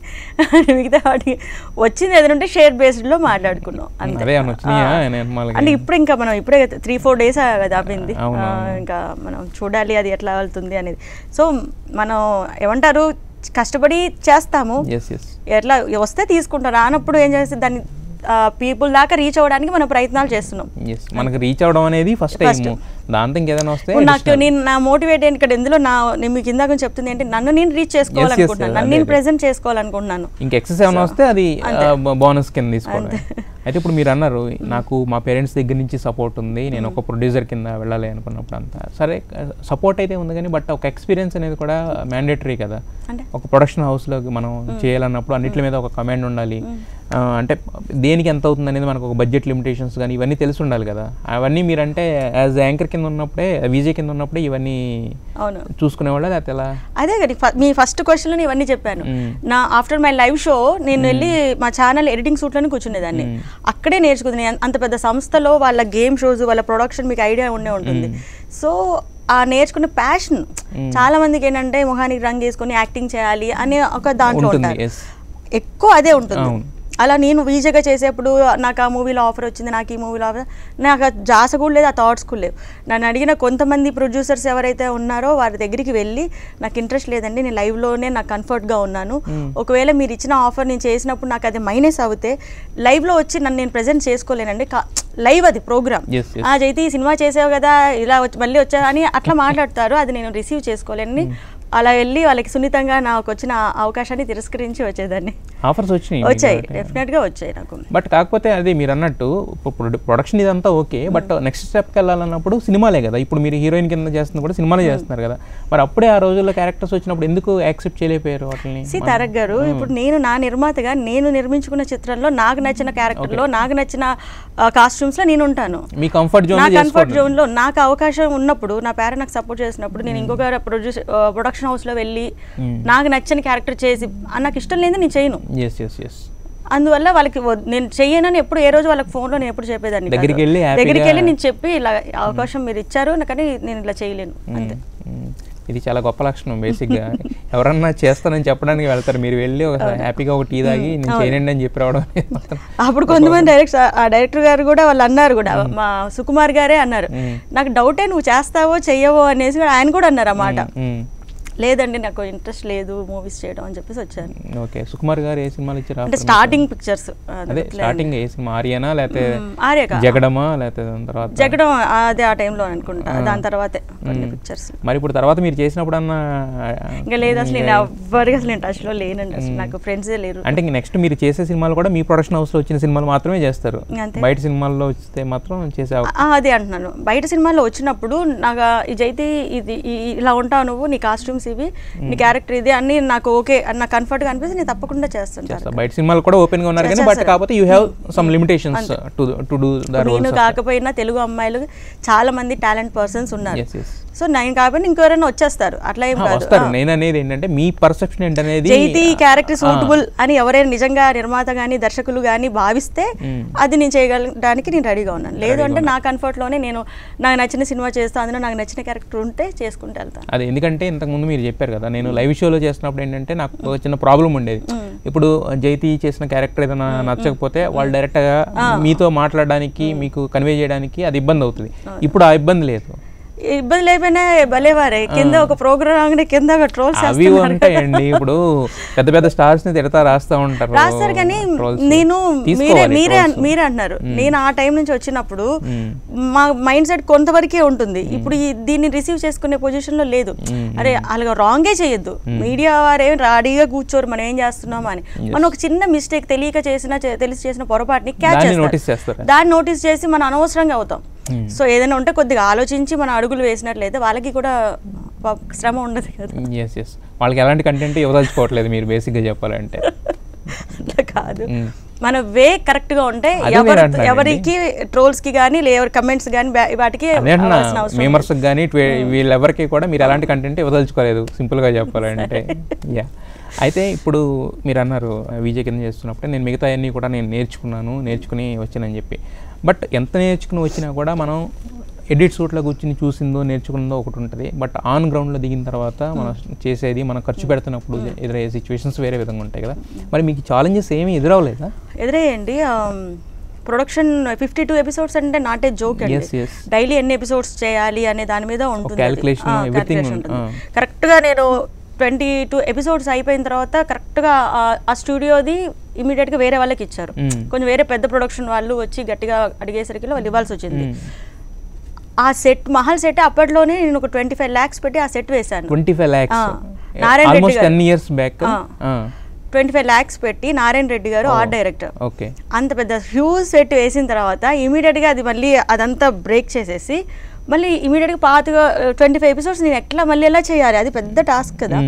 మిగతా వాటికి వచ్చింది ఏదైనా ఉంటే షేర్ బేస్డ్ లో మాట్లాడుకున్నాం అంతే అదే ఏమన్నా వచ్చినాయా ఆ. నిర్మల్గా అంటే ఇప్పుడు ఇంకా మనం ఇప్పుడే త్రీ ఫోర్ డేస్ కదా అవ్వింది అవును, ఆ, అవును. ఇంకా మనం చూడాలి అది ఎట్లా వెళ్తుంది అనేది సో మనం ఏమంటారు కష్టపడి చేస్తాము ఎస్ ఎస్ ఎట్లా వస్తే తీసుకుంటారు రానప్పుడు ఏం చేస్తే దాన్ని పీపుల్ దాకా రీచ్ అవ్వడానికి మనం ప్రయత్నాలు చేస్తున్నాం ఎస్ మనకి రీచ్ అవడం అనేది ఫస్ట్ First. టైం దాంతో ఇంకేదైనా వస్తే ఇప్పుడు నాకు additional. నేను నా మోటివేట్ ఏంటి ఇక్కడ ఎందులో నా నేను మీకు ఇందాక చెప్తుంది ఏంటి నన్ను నేను రీచ్ చేసుకోవాలనుకుంటున్నాను నన్ను అదే, నేను అదే. ప్రెజెంట్ చేసుకోవాలనుకుంటున్నాను ఇంక ఎక్సెస్ ఏమైనా వస్తే అది బోనస్ కింద తీసుకోవడం అయితే ఇప్పుడు మీరు అన్నారు నాకు మా పేరెంట్స్ దగ్గర నుంచి సపోర్ట్ ఉంది నేను ఒక ప్రొడ్యూసర్ కింద వెళ్ళాలి అనుకున్నప్పుడు అంతా సరే సపోర్ట్ అయితే ఉంది కానీ బట్ ఒక ఎక్స్పీరియన్స్ అనేది కూడా మ్యాండేటరీ కదా అంటే? ఒక ప్రొడక్షన్ హౌస్లోకి మనం చేయాలన్నప్పుడు అన్నిటి మీద ఒక కమాండ్ ఉండాలి ఆ, అంటే దేనికి ఎంత అవుతుంది అనేది మనకు ఒక బడ్జెట్ లిమిటేషన్స్ కానీ ఇవన్నీ తెలిసి ఉండాలి కదా అవన్నీ మీరంటే యాజ్ యాంకర్ కింద ఉన్నప్పుడే విజయ్ కింద ఉన్నప్పుడే ఇవన్నీ అవును చూసుకునేవాళ్ళ లేకపోతే ఎలా అదే కదా ఫ- మీ ఫస్ట్ క్వశ్చన్లో నేను ఇవన్నీ చెప్పాను మ్మ్. నా ఆఫ్టర్ మై లైవ్ షో నేను వెళ్ళి మా ఛానల్ ఎడిటింగ్ సూట్లోనే కూర్చునేదాన్ని అక్కడే నేర్చుకుంది నేను అంత పెద్ద సంస్థలో వాళ్ళ గేమ్ షోస్ వాళ్ళ ప్రొడక్షన్ మీకు ఐడియా ఉండే ఉంటుంది సో ఆ నేర్చుకున్న ప్యాషన్ చాలా మందికి ఏంటంటే మొహానికి రంగు వేసుకొని యాక్టింగ్ చేయాలి అనే ఒక దాంట్లో ఉంటుంది, ఉంటారు yes. ఎక్కువ అదే ఉంటుంది అవును. అలా నేను వీజగా చేసేప్పుడు నాకు ఆ మూవీలో ఆఫర్ వచ్చింది నాకు ఈ మూవీలో ఆఫర్ నాకు ఆ జాస కూడా లేదు ఆ థాట్స్ కూడా లేవు నన్ను అడిగిన కొంతమంది ప్రొడ్యూసర్స్ ఎవరైతే ఉన్నారో వారి దగ్గరికి వెళ్ళి నాకు ఇంట్రెస్ట్ లేదండి నేను లైవ్లోనే నాకు కంఫర్ట్గా ఉన్నాను ఒకవేళ మీరు ఇచ్చిన ఆఫర్ నేను చేసినప్పుడు నాకు అది మైనస్ అవుతే లైవ్లో వచ్చి నన్ను నేను ప్రజెంట్ చేసుకోలేనండి లైవ్ అది ప్రోగ్రామ్ Yes, yes. ఆ జైతి ఈ సినిమా చేసావు కదా ఇలా వచ్చి మళ్ళీ వచ్చా అని అట్లా మాట్లాడతారు అది నేను రిసీవ్ చేసుకోలేని అలా వెళ్ళి వాళ్ళకి సున్నితంగా నాకు వచ్చిన ఆ అవకాశాన్ని తిరస్కరించి వచ్చేదాన్ని ఆఫర్స్ వచ్చినాయి మీకు వచ్చాయి అంటే. డెఫినెట్గా వచ్చాయి నాకు బట్ కాకపోతే అది మీరు అన్నట్టు ప్రొడక్షన్ ఇదంతా ఓకే బట్ నెక్స్ట్ స్టెప్కి వెళ్ళాలన్నప్పుడు సినిమాలే కదా ఇప్పుడు మీరు హీరోయిన్ కింద చేస్తున్న కూడా సినిమాలే చేస్తున్నారు కదా మరి అప్పుడే ఆ రోజుల్లో క్యారెక్టర్స్ వచ్చినప్పుడు ఎందుకు యాక్సెప్ట్ చేయలేకపోయారు వాటిని సి తారక్ గారు ఇప్పుడు నేను నా నిర్మాతగా నేను నిర్మించుకున్న చిత్రంలో నాకు నచ్చిన క్యారెక్టర్లో నాకు నచ్చిన కాస్ట్యూమ్స్ లో నేను ఉంటాను మీ కంఫర్ట్ నా జోన్ కంఫర్ట్ జోన్ లో నాకు అవకాశం ఉన్నప్పుడు నా పేరెంట్ నాకు సపోర్ట్ చేసినప్పుడు నేను ఇంకొక ప్రొడ్యూస్ ప్రొడక్షన్ హౌస్ లో వెళ్ళి నాకు నచ్చని క్యారెక్టర్ చేసి ఆ, నాకు ఇష్టం లేదు నేను చేయను ఎస్ ఎస్ ఎస్ అందువల్ల వాళ్ళకి వద్- నేను చెయ్యనని ఎప్పుడు ఏ రోజు వాళ్ళకి ఫోన్లో నేను ఎప్పుడు చెప్పేదాన్ని కాదు. దగ్గరికి వెళ్ళి హ్యాపీగా- దగ్గరికి వెళ్ళి నేను చెప్పి ఇలా అవకాశం మీరు ఇచ్చారు కానీ నేను ఇలా చేయలేను అంతే ఇది చాలా గొప్ప లక్షణం బేసిక్గా ఎవరన్నా చేస్తానని చెప్పడానికి వెళ్తారు మీరు వెళ్ళి ఒక హ్యాపీగా ఒక టీ తాగి నేను చేయనండి అని చెప్పి రావడం అనేది మాత్రం అప్పుడు కొంతమంది డైరెక్ట్ ఆ డైరెక్టర్ గారు కూడా వాళ్ళు అన్నారు కూడా మా సుకుమార్ గారే అన్నారు నాకు డౌటే నువ్వు చేస్తావో చెయ్యవో అనేసి కూడా ఆయన కూడా అన్నారు అన్నమాట మ్మ్. లేదండి నాకు ఇంట్రెస్ట్ లేదు మూవీస్ చేయడం అని చెప్పేసి వచ్చాను ఓకే సుకుమార్ గారు ఏ సినిమాలు ఇచ్చారు అంటే స్టార్టింగ్ పిక్చర్స్ అదే స్టార్టింగ్ ఏ సినిమా ఆర్యనా లేకపోతే ఆర్యక జగడమా లేకపోతే దాని తర్వాత జగడం అదే ఆ టైంలో అనుకుంటా దాని తర్వాతే కొన్ని పిక్చర్స్ మరి ఇప్పుడు తర్వాత మీరు చేసినప్పుడు అన్న ఇంకా లేదు అసలు నేను ఎవ్వరికి అసలు నేను టచ్లో లేనండి అసలు నాకు ఫ్రెండ్సే లేరు అంటే నెక్స్ట్ మీరు చేసే సినిమాలు కూడా మీ ప్రొడక్షన్ హౌస్ లో వచ్చిన సినిమాలు మాత్రమే చేస్తారు అంతే. బయట సినిమాల్లో వస్తే మాత్రం చేసే అవ- ఆ, అదే అంటున్నాను బయట సినిమాల్లో వచ్చినప్పుడు నాకు ఆ ఈ జైతి ఇది ఈ- ఇలా ఉంటావు నువ్వు నీ కాస్ట్యూమ్స్ ఇవి నీ క్యారెక్టర్ ఇది అన్ని నాకు ఓకే నాకు కంఫర్ట్గా అనిపిస్తే నేను తప్పకుండా చేస్తాను చేస్తారు బయట సినిమాలు కూడా ఓపెన్ గా ఉన్నారు కానీ బట్ కాకపోతే you have some limitations to to do the నేను రోల్స్ కాకపోయినా తెలుగు అమ్మాయిలు చాలా మంది టాలెంట్ పర్సన్స్ ఉన్నారు ఎస్ ఎస్ సో నేను కాకపోయినా ఇంకెవరైనా వచ్చేస్తారు అట్లా ఏం కాదు వస్తారు నేను అనేది ఏంటంటే మీ పర్సెప్షన్ ఏంటనేది జైతి క్యారెక్టర్ సూటబుల్ అని ఎవరైనా నిజంగా నిర్మాత గానీ దర్శకులు గానీ భావిస్తే అది నేను చేయగలడానికి నేను రెడీగా ఉన్నాను లేదు అంటే నా comfort లోనే నేను నాకు నచ్చిన సినిమా చేస్తాను అందులో నాకు నచ్చిన క్యారెక్టర్ ఉంటే చేసుకుంటూ వెళ్తాను అదే ఎందుకంటే ఇంతకుముందు మీరు చెప్పారు కదా నేను లైవ్ షోలో చేసినప్పుడు ఏంటంటే నాకు ఒక చిన్న ప్రాబ్లం ఉండేది ఇప్పుడు జైతి చేసిన క్యారెక్టర్ ఏదైనా నచ్చకపోతే వాళ్ళు డైరెక్ట్గా మీతో మాట్లాడడానికి మీకు కన్వే చేయడానికి అది ఇబ్బంది అవుతుంది ఇప్పుడు ఆ ఇబ్బంది లేదు ఇబ్బంది లేకపోయినా భలేవారే కింద ఒక ప్రోగ్రామ్ కింద ఒక ట్రోల్స్ అవి ఉంటాయండి ఇప్పుడు పెద్ద పెద్ద స్టార్స్ ని తిడతా రాస్తా ఉంటారు రాస్తారు కానీ trolls. నేను మీరే తీసుకోవాలి మీరే trolls. మీరే అంటున్నారు నేను ఆ టైం నుంచి వచ్చినప్పుడు మ్మ్. మా మైండ్ సెట్ కొంతవరకే ఉంటుంది ఇప్పుడు ఈ దీన్ని రిసీవ్ చేసుకునే పొజిషన్ లో లేదు అరే అలాగ రాంగే చేయొద్దు మీడియా వారేం రెడీగా కూర్చోరు మనం ఏం చేస్తున్నాం అని మనం ఒక చిన్న మిస్టేక్ తెలియక చేసిన చే- తెలిసి చేసిన పొరపాటుని క్యాచ్ దాన్ని notice చేస్తారు. చేస్తారు దాన్ని నోటీస్ చేసి మనం అనవసరంగా అవుతాం సో ఏదైనా ఉంటే కొద్దిగా ఆలోచించి మన అడుగులు వేసినట్లయితే వాళ్ళకి కూడా పాప శ్రమ ఉండదు కదా ఎస్ ఎస్ వాళ్ళకి ఎలాంటి కంటెంట్ ఇవ్వదలుచుకోవట్లేదు మీరు బేసిక్గా చెప్పాలంటే అట్లా కాదు మ్మ్. మన వే కరెక్ట్ గా ఉంటే అదే నేను ఎవరి అంటున్నానండి. ఎవరికి ట్రోల్స్ కి కానీ ఎవరి కమెంట్స్ కానీ వాటికి అదే అన్న అవ్వాల్సిన అవసరం లేదు. మేమర్స్కి కానీ వీళ్ళెవరికి కూడా మీరు ఎలాంటి కంటెంట్ ఇవ్వదలుచుకోలేదు సింపుల్గా చెప్పాలంటే యా అయితే ఇప్పుడు మీరు అన్నారు విజయ్ కింద చేస్తున్నప్పుడు నేను మిగతా అన్నీ కూడా నేను నేర్చుకున్నాను నేర్చుకుని వచ్చానని చెప్పి బట్ ఎంత నేర్చుకుని వచ్చినా కూడా మనం ఎడిట్ సూట్లో కూర్చుని చూసిందో నేర్చుకున్నదో ఒకటి ఉంటుంది బట్ ఆన్ గ్రౌండ్లో దిగిన తర్వాత మనం చేసేది మనం ఖర్చు పెడుతున్నప్పుడు ఎదురయ్యే సిచ్యువేషన్స్ వేరే విధంగా ఉంటాయి కదా మరి మీకు ఛాలెంజెస్ ఏమీ ఎదురవలేదా ఎదురేయండి ప్రొడక్షన్ ఫిఫ్టీ టూ ఎపిసోడ్స్ అంటే నాట్ ఏ జోక్ అండి Yes, yes. డైలీ ఎన్ని ఎపిసోడ్స్ చేయాలి అనే దాని మీద ఉంటుంది calculation, everything ఉంది. ఆ. కరెక్ట్ గా నేను ట్వంటీ టూ ఎపిసోడ్స్ అయిపోయిన తర్వాత కరెక్ట్ గా ఆ- ఆ స్టూడియోది ఇమీడియట్ గా వేరే వాళ్ళకి ఇచ్చారు Mm. కొంచెం వేరే పెద్ద ప్రొడక్షన్ వాళ్ళు వచ్చి గట్టిగా అడిగేసరికి వాళ్ళు ఇవ్వాల్సి వచ్చింది ఆ సెట్ మహల్ సెట్ అప్పట్లోనే నేను ఒక ట్వంటీ ఫైవ్ ల్యాక్స్ పెట్టి ఆ సెట్ వేశాను ట్వంటీ ఫైవ్ ల్యాక్స్ ఆ. నారాయణ రెడ్డి ఆల్మోస్ట్ గారు. టెన్ ఇయర్స్ బ్యాక్ ఆ. ట్వంటీ ఫైవ్ ల్యాక్స్ పెట్టి నారాయణ రెడ్డి గారు ఆర్ట్ డైరెక్టర్ ఓకే అంత పెద్ద హ్యూజ్ సెట్ వేసిన తర్వాత ఇమీడియట్గా అది మళ్ళీ అదంతా బ్రేక్ చేసేసి మళ్ళీ ఇమీడియట్గా పాతగా ట్వంటీ ఫైవ్ ఎపిసోడ్స్ నేను ఎట్లా మళ్ళీ ఎలా చేయాలి అది పెద్ద టాస్క్ కదా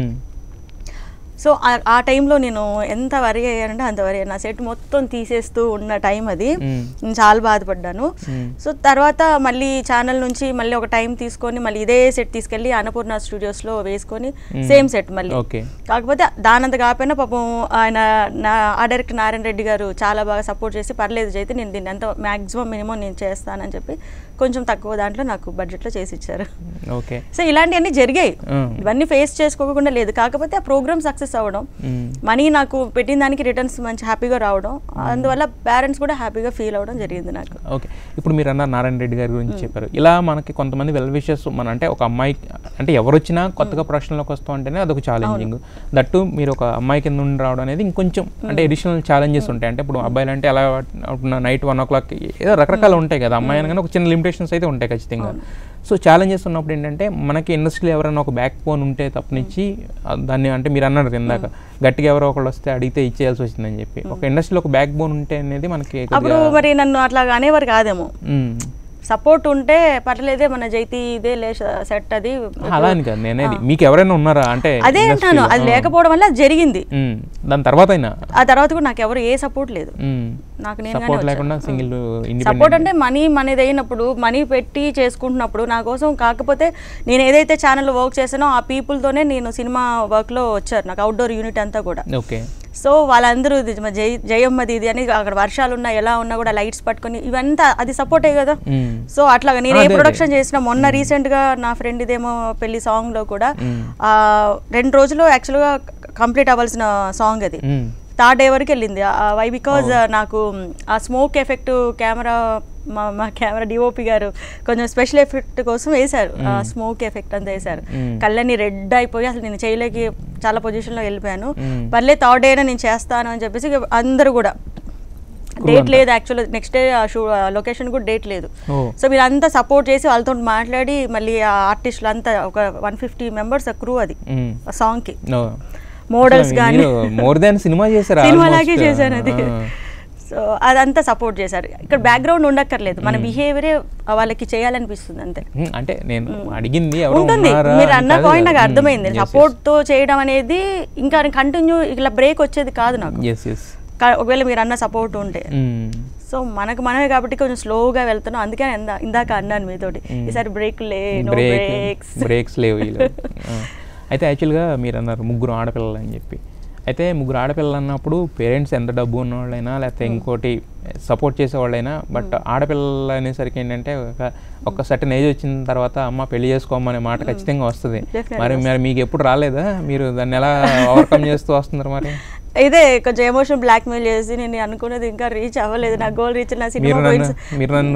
సో ఆ- ఆ టైంలో నేను ఎంత వరి అయ్యానంటే అంత వరి నా సెట్ మొత్తం తీసేస్తూ ఉన్న టైం అది మ్మ్. నేను చాలా బాధపడ్డాను మ్మ్. సో తర్వాత మళ్ళీ ఛానల్ నుంచి మళ్ళీ ఒక టైం తీసుకొని మళ్ళీ ఇదే సెట్ తీసుకెళ్ళి అన్నపూర్ణ స్టూడియోస్లో వేసుకొని సేమ్ సెట్ మళ్ళీ ఓకే కాకపోతే దానంత కాకపోయినా పాపం ఆయన నా ఆ డైరెక్టర్ నారాయణ రెడ్డి గారు చాలా బాగా సపోర్ట్ చేసి పర్లేదు అయితే నేను దీన్ని ఎంత మ్యాక్సిమం మినిమం నేను చేస్తానని చెప్పి కొంచెం తక్కువ దాంట్లో నాకు బడ్జెట్లో చేసి ఇచ్చారు ఓకే సో ఇలాంటివన్నీ జరిగాయి Mm. ఇవన్నీ ఫేస్ చేసుకోకుండా లేదు కాకపోతే ఆ ప్రోగ్రామ్ సక్సెస్ అవ్వడం మనీ నాకు పెట్టిన దానికి రిటర్న్స్ మంచి హ్యాపీగా రావడం అందువల్ల పేరెంట్స్ కూడా హ్యాపీగా ఫీల్ అవ్వడం జరిగింది నాకు ఓకే ఇప్పుడు మీరు అన్నారు నారాయణ రెడ్డి గారి గురించి చెప్పారు ఇలా మనకి కొంతమంది వెల్ విషెస్ మన అంటే ఒక అమ్మాయి అంటే ఎవరు వచ్చినా కొత్తగా ప్రొఫెషన్లోకి వస్తాం అంటేనే అదొక ఛాలెంజింగ్ దట్టు మీరు ఒక అమ్మాయి కింద ఉండి రావడం అనేది ఇంకొంచెం అంటే అడిషనల్ ఛాలెంజెస్ ఉంటాయి అంటే ఇప్పుడు అబ్బాయిలు అంటే ఎలా నైట్ వన్ ఓ క్లాక్ ఏదో రకరకాలు ఉంటాయి కదా అమ్మాయి అనగానే ఒక చిన్న లిమిటేషన్స్ అయితే ఉంటాయి ఖచ్చితంగా సో ఛాలెంజెస్ ఉన్నప్పుడు ఏంటంటే మనకి ఇండస్ట్రీలో ఎవరైనా ఒక బ్యాక్ బోన్ ఉంటే తప్పనిచ్చి ఆ, దాన్ని అంటే మీరు అన్నారు ఇందాక గట్టిగా ఎవరో ఒకళ్ళు వస్తే అడిగితే ఇచ్చేయాల్సి వచ్చిందని చెప్పి ఒక ఇండస్ట్రీలో ఒక బ్యాక్ బోన్ ఉంటే అనేది మనకి అప్పుడు కొద్దిగా మరి నన్ను అట్లా అనేవారు కాదేమో మ్మ్. సపోర్ట్ ఉంటే పర్లేదే మన జైతి ఇదే లే సెట్ అది అలా అని కాదు నేనేది మీకు ఎవరైనా ఉన్నారా అంటే అదే అంటాను industry లో? అది లేకపోవడం వల్ల అది జరిగింది మ్మ్. దాని తర్వాత అయినా ఆ తర్వాత కూడా నాకు ఎవరు ఏ సపోర్ట్ లేదు నాకు నేను సపోర్ట్ లేకుండా సింగిల్ సపోర్ట్ ఇండిపెండెంట్ అంటే మనీ మనది అయినప్పుడు మనీ పెట్టి చేసుకుంటున్నప్పుడు నా కోసం కాకపోతే నేను ఏదైతే ఛానల్ వర్క్ చేసానో ఆ పీపుల్తోనే నేను సినిమా వర్క్లో వచ్చారు నాకు అవుట్డోర్ యూనిట్ అంతా కూడా ఓకే సో వాళ్ళందరూ ఇది మా జై జయమ్మది ఇది అని అక్కడ వర్షాలు ఉన్నా ఎలా ఉన్నా కూడా లైట్స్ పట్టుకొని ఇవంతా అది సపోర్టే కదా మ్మ్. సో అట్లాగా నేను ఏ అదే, అదే. ప్రొడక్షన్ చేసిన మొన్న రీసెంట్ గా నా ఫ్రెండ్ ఇదేమో పెళ్లి సాంగ్ లో కూడా మ్మ్. ఆ, రెండు రోజులు యాక్చువల్గా కంప్లీట్ అవ్వాల్సిన సాంగ్ అది మ్మ్. థర్డ్ డే వరకు వెళ్ళింది వై బికాజ్ నాకు ఆ స్మోక్ ఎఫెక్ట్ కెమెరా మా మా కెమెరా డిఓపి గారు కొంచెం స్పెషల్ ఎఫెక్ట్ కోసం వేశారు స్మోక్ ఎఫెక్ట్ అంతా వేశారు Mm. కళ్ళని రెడ్ అయిపోయి అసలు నేను చేయలేక చాలా పొజిషన్లో వెళ్ళిపోయాను Mm. పర్లే థర్డ్ డేనే నేను చేస్తాను అని చెప్పేసి ఇక అందరూ కూడా Crew డేట్ అంతా. లేదు actual next day shoot location కూడా డేట్ లేదు ఓ సో వీళ్ళంతా సపోర్ట్ చేసి వాళ్ళతో మాట్లాడి మళ్ళీ ఆ ఆర్టిస్టులు అంతా ఒక వన్ ఫిఫ్టీ మెంబర్స్ క్రూ అది మ్మ్. ఆ సాంగ్కి No. మోడల్స్ అసలు కానీ మీరు మోర్ దాన్ సినిమా చేశారు సినిమా almost. లాగే చేశాను అది ఆ. సో అదంతా సపోర్ట్ చేశారు ఇక్కడ బ్యాక్గ్రౌండ్ ఉండక్కర్లేదు మన బిహేవియరే వాళ్ళకి చేయాలనిపిస్తుంది అంతే మ్మ్. అంటే నేను అడిగింది ఎవరు ఉంటుంది ఉన్నారా మీరు అని అన్న కాదు పాయింట్ కదా. నాకు మ్మ్. అర్థమైంది Yes, yes. సపోర్ట్ తో చేయడం అనేది ఇంకా కంటిన్యూ ఇలా బ్రేక్ వచ్చేది కాదు నాకు ఎస్ ఎస్ కా- ఒకవేళ మీరు అన్న సపోర్ట్ ఉంటే సో మనకు మనమే కాబట్టి కొంచెం స్లోగా వెళ్తున్నాం అందుకే ఇందా ఇందాక అన్నాను మీతోటి మ్మ్. ఈసారి బ్రేక్ లే నో బ్రేక్ బ్రేక్స్ బ్రేక్స్ లేవు వీళ్ళు. ఆ. అయితే యాక్చువల్గా మీరు అన్నారు ముగ్గురు ఆడపిల్లలు అని చెప్పి అయితే ముగ్గురు ఆడపిల్లలు అన్నప్పుడు పేరెంట్స్ ఎంత డబ్బు ఉన్నవాళ్ళైనా లేకపోతే ఇంకోటి సపోర్ట్ చేసేవాళ్ళైనా బట్ ఆడపిల్లలు అనేసరికి ఏంటంటే ఒక ఒక సర్టన్ ఏజ్ వచ్చిన తర్వాత అమ్మ పెళ్లి చేసుకోమనే మాట ఖచ్చితంగా వస్తుంది Definitely మరి మరి మీకు ఎప్పుడు రాలేదా మీరు దాన్ని ఎలా ఓవర్కమ్ చేస్తూ వస్తున్నారు మరి ఇదే కొంచెం ఎమోషన్ బ్లాక్ మెయిల్ చేసి నేను అనుకున్నది ఇంకా రీచ్ అవ్వలేదు నా గోల్ రీచ్ నా సినిమా మీరు పోయిన నన్ను మీరు నన్ను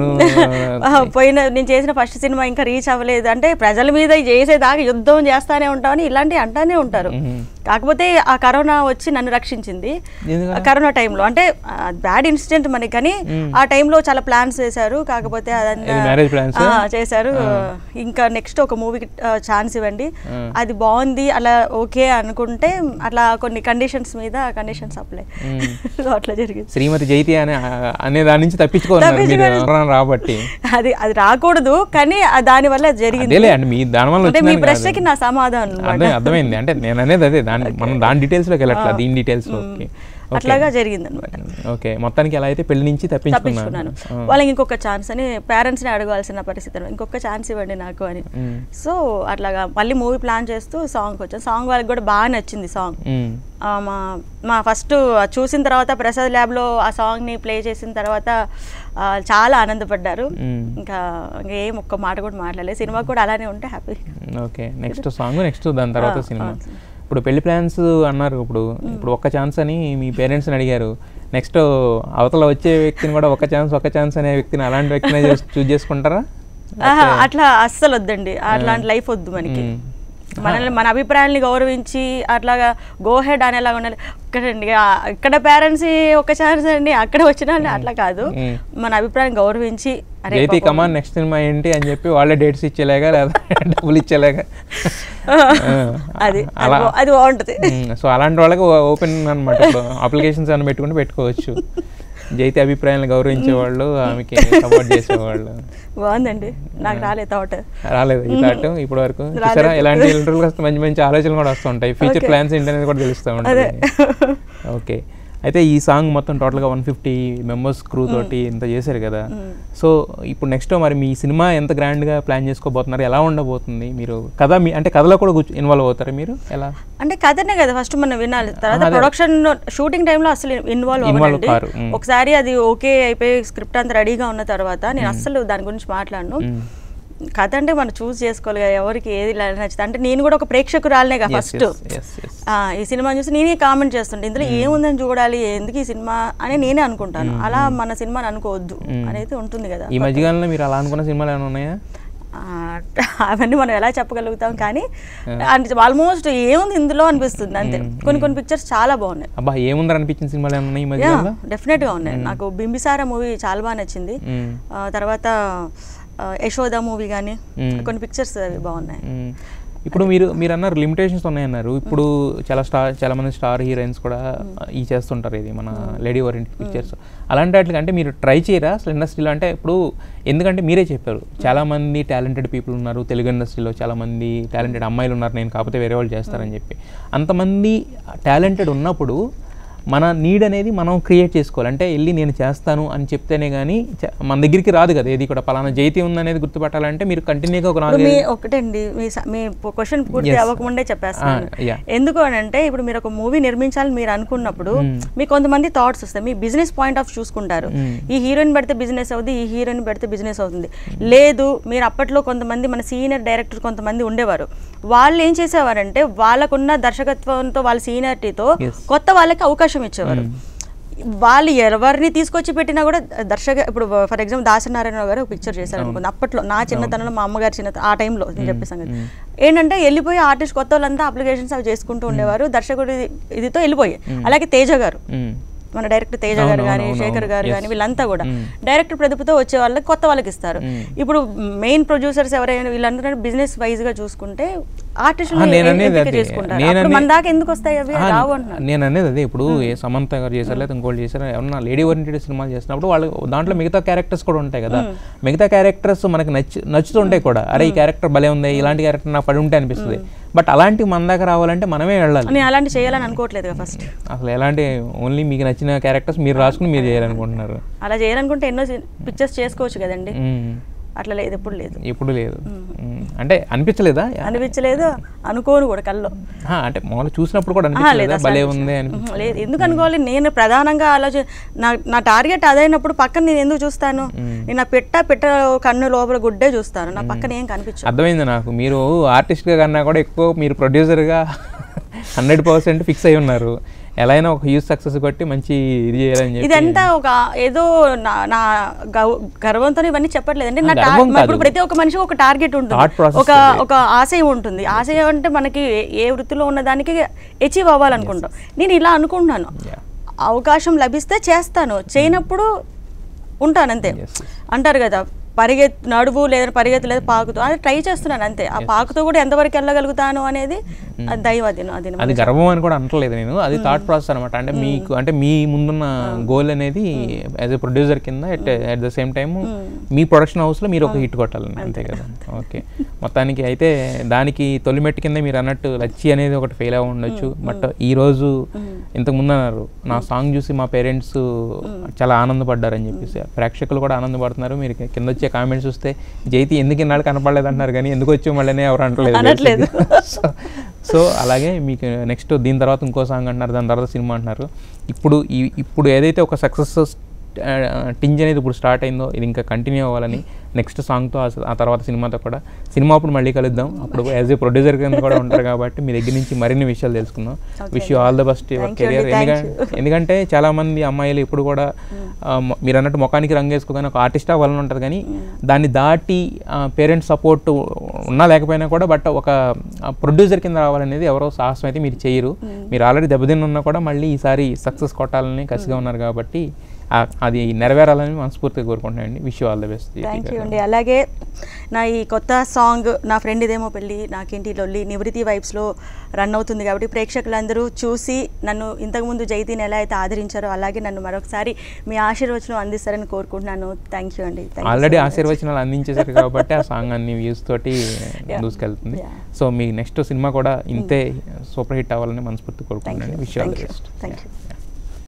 ఆ, పోయిన నేను చేసిన ఫస్ట్ సినిమా ఇంకా రీచ్ అవ్వలేదు అంటే ప్రజల మీద చేసేదాకా యుద్ధం చేస్తానే ఉంటామని ఇలాంటివి అంటానే ఉంటారు మ్మ్. కాకపోతే ఆ కరోనా వచ్చి నన్ను రక్షించింది ఎందుకలా? ఆ కరోనా టైంలో అంటే బ్యాడ్ ఇన్సిడెంట్ మనకి కానీ ఆ టైంలో చాలా ప్లాన్స్ చేశారు కాకపోతే అదంతా ఇది marriage plans? ఆ, చేశారు ఇంకా నెక్స్ట్ ఒక మూవీకి ఛాన్స్ ఇవ్వండి ఆ. అది బాగుంది అలా ఓకే అనుకుంటే అట్లా కొన్ని కండిషన్స్ మీద కండిషన్స్ అప్లై మ్మ్. అట్లా జరిగింది శ్రీమతి జైతి అనే అనే దాని నుంచి తప్పించుకోన్నారు మీరు తప్పించుకోవాలి. ఎవరైనా రాబట్టి అది అది రాకూడదు కానీ ఆ దాని వల్ల అది జరిగింది అదేలే అండి మీ దాని వల్ల అంటే మీ వచ్చిందని కాదు. ప్రశ్నకి నా సమాధానం అన్నమాట. అర్థం అర్థమైంది అంటే నేను అనేది అదే దాని మనం దాని డీటెయిల్స్ లోకి వెళ్ళట్లా దీని డీటెయిల్స్ లోకి అట్లాగా జరిగింది అనమాట ఓకే మొత్తానికి ఎలా అయితే పెళ్లి నుంచి తప్పించుకున్నాను తప్పించుకున్నాను వాళ్ళకి ఇంకొక ఛాన్స్ అని పేరెంట్స్ ని అడగాల్సిన పరిస్థితి ఇంకొక ఛాన్స్ ఇవ్వండి నాకు అని మ్మ్. సో అట్లాగా మళ్ళీ మూవీ ప్లాన్ చేస్తూ సాంగ్ వచ్చాను సాంగ్ వాళ్ళకి కూడా బాగా నచ్చింది సాంగ్ మ్మ్. ఆ, మా మా ఫస్ట్ చూసిన తర్వాత ప్రసాద్ ల్యాబ్లో ఆ సాంగ్ని ప్లే చేసిన తర్వాత ఆ, చాలా ఆనందపడ్డారు మ్మ్. ఇంకా ఇంకా ఏం ఒక్క మాట కూడా మాట్లాడలేదు సినిమా కూడా అలానే ఉంటే happy okay next song next దాని తర్వాత ఆ, సినిమా ఆ. ఇప్పుడు పెళ్లి ప్లాన్స్ అన్నారు ఇప్పుడు ఇప్పుడు ఒక్క ఛాన్స్ అని మీ పేరెంట్స్ని అడిగారు నెక్స్ట్ అవతల వచ్చే వ్యక్తిని కూడా ఒక ఛాన్స్ ఒక ఛాన్స్ అనే వ్యక్తిని అలాంటి వ్యక్తిని చూస్ చేసుకుంటారా అట్లా అస్సలు వద్దండి అట్లాంటి లైఫ్ వద్దు మనకి మ్మ్. మనల్ని మన అభిప్రాయాల్ని గౌరవించి అట్లాగా గో హెడ్ అనేలాగా ఉండాలి ఇక్కడండి ఆ, ఇక్కడ పేరెంట్స్ ఒక ఛాన్స్ అండి అక్కడ వచ్చిన వాళ్ళని అట్లా కాదు మ్మ్. మన అభిప్రాయం గౌరవించి అరే జైతి పాపం, కమాన్ నెక్స్ట్ సినిమా ఏంటి అని చెప్పి వాళ్ళే డేట్స్ ఇచ్చేలాగా లేదా డబ్బులు ఇచ్చేలాగా అది అలా అది బా- అది బాగుంటది సో అలాంటి వాళ్ళకి ఓపెన్ అనమాట ఇప్పుడు అప్లికేషన్స్ అని పెట్టుకుని పెట్టుకోవచ్చు జైతి అభిప్రాయాలను గౌరవించే వాళ్ళు ఆమెకి సపోర్ట్ చేసేవాళ్ళు బాగుందండి నాకు రాలేదు థాట్ రాలేదు ఈ థాట్ ఇప్పటి వరకు రాలేదు. చూసారా ఇలాంటి ఇంటర్వ్యూలు వస్తే మంచి మంచి ఆలోచనలు కూడా వస్తుంటాయి ఫ్యూచర్ Okay. ప్లాన్స్ ఏంటనేది కూడా తెలుస్తూ అదే ఉంటుంది ఓకే అయితే ఈ సాంగ్ మొత్తం టోటల్గా వన్ ఫిఫ్టీ మెంబర్స్ క్రూ తోటి ఇంత చేశారు కదా సో ఇప్పుడు నెక్స్ట్ మరి మీ సినిమా ఎంత గ్రాండ్గా ప్లాన్ చేసుకోబోతున్నారు ఎలా ఉండబోతుంది మీరు కథ మీ అంటే కథలో కూడా ఇన్వాల్వ్ అవుతారా మీరు ఎలా అంటే కథనే కదా ఫస్ట్ మనం వినాలి తర్వాత అదే. ప్రొడక్షన్ షూటింగ్ టైంలో అసలు ఇన్వాల్వ్ Involve అవ్వండి కారు, మ్. ఒకసారి అది ఓకే అయిపోయి స్క్రిప్ట్ అంతా రెడీగా ఉన్న తర్వాత నేను అస్సలు దాని గురించి మాట్లాడను మ్మ్. కథ అంటే మనం చూస్ చేసుకోవాలి కదా ఎవరికి ఏది నచ్చుతుంది అంటే నేను కూడా ఒక ప్రేక్షకురాలనే కదా Yes, first yes, yes, yes. ఈ సినిమా చూసి నేనే కామెంట్ చేస్తుంటే ఇందులో ఏముందని చూడాలి ఎందుకు ఈ సినిమా అని నేనే అనుకుంటాను అలా మన సినిమాని అనుకోవద్దు అనేది ఉంటుంది కదా ఈ మధ్యకాలంలో మీరు అలా అనుకున్న సినిమాలు ఏమైనా ఉన్నాయా ఆ, అవన్నీ మనం ఎలా చెప్పగలుగుతాం కానీ ఆల్మోస్ట్ ఏముంది ఇందులో అనిపిస్తుంది అంతే కొన్ని కొన్ని పిక్చర్స్ చాలా బాగున్నాయి అబ్బా ఏముందని అనిపించిన సినిమాలు ఏమైనా ఉన్నాయి ఈ యా మధ్యకాలంలో డెఫినెట్గా ఉన్నాయి నాకు బింబిసార మూవీ చాలా బాగా నచ్చింది మ్మ్. ఆ, తర్వాత ఆ, యశోద మూవీ కానీ మ్మ్. కొన్ని పిక్చర్స్ అవి బాగున్నాయి మ్మ్. ఇప్పుడు మీరు మీరు అన్నారు లిమిటేషన్స్ ఉన్నాయన్నారు ఇప్పుడు చాలా స్టార్ చాలా మంది స్టార్ హీరోయిన్స్ కూడా ఈ చేస్తుంటారు ఇది మన లేడీ ఓరియంటెడ్ పిక్చర్స్ అలాంటి వాటికి అంటే మీరు ట్రై చేయరా అసలు ఇండస్ట్రీలో అంటే ఇప్పుడు ఎందుకంటే మీరే చెప్పారు చాలా మంది టాలెంటెడ్ పీపుల్ ఉన్నారు తెలుగు ఇండస్ట్రీలో చాలా మంది టాలెంటెడ్ అమ్మాయిలు ఉన్నారు నేను కాకపోతే వేరే వాళ్ళు చేస్తారని చెప్పి అంతమంది టాలెంటెడ్ ఉన్నప్పుడు మన నీడ్ అనేది మనం క్రియేట్ చేసుకోవాలి అంటే వెళ్ళి నేను చేస్తాను అని చెప్తేనే కానీ చ- మన దగ్గరికి రాదు కదా ఏది కూడా పలానా జైతి ఉందనేది గుర్తుపట్టాలంటే మీరు కంటిన్యూగా ఒక ఇప్పుడు నాలుగు మీ ఒకటండి మీ స- మీ క్వశ్చన్ పూర్తి Yes. అవ్వకముందే చెప్పేస్తాను Ah, yeah. ఎందుకు అని అంటే ఇప్పుడు మీరు ఒక మూవీ నిర్మించాలని మీరు అనుకున్నప్పుడు మీకు కొంతమంది థాట్స్ వస్తాయి మీ బిజినెస్ పాయింట్ ఆఫ్ చూసుకుంటారు Mm. ఈ హీరోయిన్ పెడితే బిజినెస్ అవుతుంది ఈ హీరోయిన్ పెడితే బిజినెస్ అవుతుంది లేదు మీరు అప్పట్లో కొంతమంది మన సీనియర్ డైరెక్టర్ కొంతమంది ఉండేవారు వాళ్ళు ఏం చేసేవారంటే వాళ్ళకున్న దర్శకత్వంతో వాళ్ళ సీనియారిటీతో Yes. కొత్త వాళ్ళకి అవకాశం ఇచ్చేవారు వాళ్ళు ఎవరిని తీసుకొచ్చి పెట్టినా కూడా దర్శక ఇప్పుడు ఫర్ ఎగ్జాంపుల్ దాసనారాయణ గారు ఒక పిక్చర్ చేశారు అనుకుంది అప్పట్లో నా చిన్నతనంలో మా అమ్మగారి చిన్న ఆ టైంలో నేను చెప్పే సంగతి ఏంటంటే వెళ్ళిపోయి ఆర్టిస్ట్ కొత్త వాళ్ళంతా అప్లికేషన్స్ అవి చేసుకుంటూ ఉండేవారు దర్శకుడి ఇదితో వెళ్ళిపోయి అలాగే తేజ గారు మ్మ్. మన డైరెక్టర్ తేజ అవును, గారు కానీ అవును, శేఖర్ అవును. గారు Yes. కానీ వీళ్ళంతా కూడా Mm. డైరెక్టర్ ప్రతిభతో వచ్చే వాళ్ళకి కొత్త వాళ్ళకి ఇస్తారు ఇప్పుడు మెయిన్ ప్రొడ్యూసర్స్ ఎవరైనా వీళ్ళందరూ బిజినెస్ వైజ్ గా చూసుకుంటే ఆర్టిస్టులు ఆ, నేను అనేది అదే. చేసుకుంటారు నేను అప్పుడు మన అనే- దాకా ఎందుకు వస్తాయి అవి ఆ, రావు అంటున్నాను నేను అనేది అదే ఇప్పుడు ఏ సమంత గారు చేశారు లేదా ఇంకోటి చేశారు ఏమన్నా లేడీ ఓరియంటెడ్ సినిమాలు చేసినప్పుడు వాళ్ళు దాంట్లో మిగతా క్యారెక్టర్స్ కూడా ఉంటాయి కదా మిగతా క్యారెక్టర్స్ మనకి నచ్చి నచ్చుతుంటాయి కూడా అరే ఈ క్యారెక్టర్ భలే ఉంది ఇలాంటి క్యారెక్టర్ నాకు పడి ఉంటే అనిపిస్తుంది బట్ అలాంటి మన దాకా రావాలంటే మనమే వెళ్ళాలి నేను అలాంటి చేయాలని అనుకోవట్లేదు ఫస్ట్ అసలు ఎలాంటి ఓన్లీ మీకు నచ్చిన క్యారెక్టర్స్ మీరు రాసుకుని మీరు చేయాలనుకుంటున్నారు అలా చేయాలనుకుంటే ఎన్నో పిక్చర్స్ చేసుకోవచ్చు కదండి మ్మ్. అట్లా లేదు ఎప్పుడు లేదు ఎప్పుడు లేదు మ్మ్. అంటే అనిపించలేదా అనిపించలేదు అనుకోను కూడా కల్లో ఆ, అంటే మామూలు చూసినప్పుడు కూడా ఆహా, లేదు అనిపించలేదా అసలు భలే అనిపించలేదు. ఉంది అని ఉహు, లేదు ఎందుకు అనుకోవాలి నేను ప్రధానంగా ఆలోచన నా నా టార్గెట్ అదైనప్పుడు పక్కన నేను ఎందుకు చూస్తాను నేను నా పెట్ట పెట్ట కన్ను లోపల గుడ్డే చూస్తాను నా పక్కన ఏం కనిపించదు అర్థమైంది నాకు మీరు ఆర్టిస్ట్గా కన్నా కూడా ఎక్కువ మీరు ప్రొడ్యూసర్గా హండ్రెడ్ పర్సెంట్ ఫిక్స్ అయి ఉన్నారు ఎలా అయినా ఒక హ్యూజ్ సక్సెస్ కొట్టి మంచి ఇది చేయాలని చెప్పి ఇదంతా ఒక ఏదో నా నా గౌ- గర్వంతో ఇవన్నీ చెప్పట్లేదండి నా ఆ, టార్- గర్వం మరి ఇప్పుడు కాదు. ప్రతి ఒక్క మనిషికి ఒక టార్గెట్ Thought ఉంటుంది process ఒక అది. ఒక ఆశయం ఉంటుంది ఆశయం అంటే మనకి ఏ- ఏ వృత్తిలో ఉన్న దానికి అచీవ్ అవ్వాలనుకుంటాం నేను ఇలా అనుకుంటున్నాను Yeah. అవకాశం లభిస్తే చేస్తాను చేయనప్పుడు ఉంటాను అంతే Yes, yes. అంటారు కదా పరిగెత్తు నడువు లేదా పరిగెత్తు లేదా పాకుతూ అది ట్రై చేస్తున్నాను అంతే ఆ పాకుతో కూడా ఎంతవరకు వెళ్ళగలుగుతాను అనేది అది దైవ అధీనం అది అది గర్వం అని కూడా అంటలేదు నేను అది థాట్ ప్రాసెస్ అనమాట అంటే మీకు అంటే మీ ముందున్న గోల్ అనేది యాజ్ ఎ ప్రొడ్యూసర్ కింద at at the same time మీ ప్రొడక్షన్ హౌస్లో మీరు ఒక హిట్ కొట్టాలని అంతే కదా ఓకే మొత్తానికి అయితే దానికి తొలి మెట్టు కింద మీరు అన్నట్టు లచ్చి అనేది ఒకటి ఫెయిల్ అవ్వ ఉండొచ్చు బట్ ఈ రోజు ఇంతకు ముందు అన్నారు నా సాంగ్ చూసి మా పేరెంట్స్ చాలా ఆనందపడ్డారని చెప్పేసి ప్రేక్షకులు కూడా ఆనందపడుతున్నారు మీరు కింద వచ్చే కామెంట్స్ చూస్తే జైతి ఎందుకు ఇన్నాళ్ళు కనపడలేదు అంటున్నారు కానీ ఎందుకు వచ్చి మళ్ళీ ఎవరు అంటలేదు అనట్లేదు. సో సో అలాగే మీకు నెక్స్ట్ దీని తర్వాత ఇంకో సాంగ్ అంటున్నారు దాని తర్వాత సినిమా అంటున్నారు ఇప్పుడు ఈ ఇప్పుడు ఏదైతే ఒక సక్సెస్ టింజ్ అనేది ఇప్పుడు స్టార్ట్ అయిందో ఇది ఇంకా కంటిన్యూ అవ్వాలని నెక్స్ట్ సాంగ్తో ఆ తర్వాత సినిమాతో కూడా సినిమా అప్పుడు మళ్ళీ కలుద్దాం అప్పుడు యాజ్ ఏ ప్రొడ్యూసర్ కింద కూడా ఉంటారు కాబట్టి మీ దగ్గర నుంచి మరిన్ని విషయాలు తెలుసుకుందాం wish you all the best your Thank you career అండి, thank ఎందుకంటే ఎందుకంటే చాలా మంది అమ్మాయిలు ఇప్పుడు కూడా ఆ, మ- మీరు అన్నట్టు ముఖానికి రంగు వేసుకోగానే ఒక ఆర్టిస్ట్ అవ్వాలని ఉంటుంది కానీ దాన్ని దాటి పేరెంట్స్ సపోర్ట్ ఉన్నా లేకపోయినా కూడా బట్ ఒక ప్రొడ్యూసర్ కింద రావాలనేది ఎవరో సాహసం అయితే మీరు చేయరు మీరు ఆల్రెడీ దెబ్బతిన్న ఉన్నా కూడా మళ్ళీ ఈసారి సక్సెస్ కొట్టాలని కసిగా ఉన్నారు కాబట్టి ఆ- అది నెరవేరాలని మనస్ఫూర్తిగా కోరుకుంటున్నానండి wish all the best thank you అండి అలాగే నా ఈ కొత్త సాంగ్ నా ఫ్రెండ్ ఇదేమో పెళ్ళి నాకేంటి లొల్లి నివృత్తి వైబ్స్లో రన్ అవుతుంది కాబట్టి ప్రేక్షకులందరూ చూసి నన్ను ఇంతకుముందు జైతీని ఎలా అయితే ఆదరించారో అలాగే నన్ను మరొకసారి మీ ఆశీర్వచనం అందిస్తారని కోరుకుంటున్నాను థ్యాంక్ యూ అండి Thank you already so much. ఆశీర్వచనాలు అందించేశారు కాబట్టి ఆ సాంగ్ అన్ని వ్యూస్ తోటి దూసుకెళ్తుంది Yeah. సో మీ నెక్స్ట్ సినిమా కూడా ఇంతే సూపర్ హిట్ అవ్వాలని మనస్ఫూర్తి థ్యాంక్ కోరుకుంటున్నాను you wish all the thank you best thank you